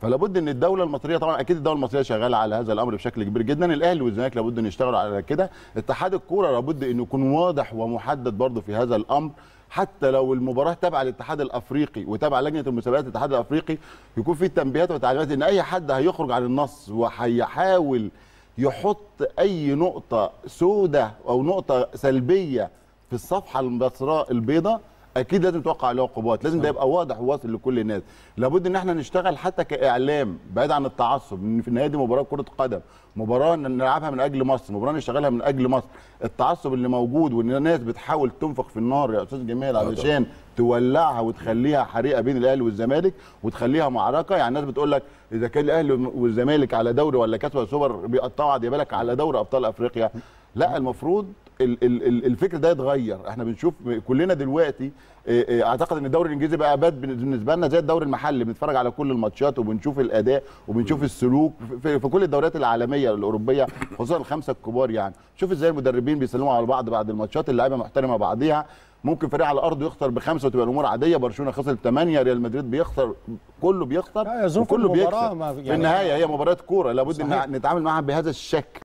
فلا بد ان الدوله المصريه طبعا اكيد الدوله المصريه شغاله على هذا الامر بشكل كبير جدا الاهلي والزمالك لابد ان يشتغلوا على كده اتحاد الكوره لابد انه يكون واضح ومحدد برضه في هذا الامر حتى لو المباراه تابعه للاتحاد الافريقي وتابعه لجنه المسابقات الاتحاد الافريقي يكون في تنبيهات وتعليمات ان اي حد هيخرج عن النص وهيحاول يحط اي نقطه سوداء او نقطه سلبيه في الصفحه البصراء البيضاء اكيد لازم توقع عليه عقوبات لازم ده يبقى واضح وواصل لكل الناس لابد ان احنا نشتغل حتى كاعلام بعيد عن التعصب ان في النهايه دي مباراه كره قدم مباراه نلعبها من اجل مصر مباراه نشتغلها من اجل مصر التعصب اللي موجود وان الناس بتحاول تنفخ في النار يا استاذ جمال علشان تولعها وتخليها حريقه بين الاهلي والزمالك وتخليها معركه يعني الناس بتقول لك اذا كان الاهلي والزمالك على دوري ولا كاس ولا سوبر بيقطعوا عاد بالك على دوري ابطال افريقيا لا المفروض ال- ال- ال- الفكر ده يتغير احنا بنشوف كلنا دلوقتي اه، اه، اعتقد ان الدوري الانجليزي بقى باد بالنسبه لنا زي الدوري المحلي بنتفرج على كل الماتشات وبنشوف الاداء وبنشوف السلوك في, في كل الدوريات العالميه الاوروبيه خصوصا الخمسه الكبار يعني شوف ازاي المدربين بيسلموا على بعض بعد الماتشات اللعيبه محترمه بعضيها ممكن فريق على ارضه يخسر بخمسه وتبقى الامور عاديه برشلونه خسر ثمانيه ريال مدريد بيخسر كله بيخسر لا، يا ظروف وكله المباراة بيكسب ما- في يعني- النهايه هي مباراه كوره لابد صحيح. ان نتعامل معاها بهذا الشكل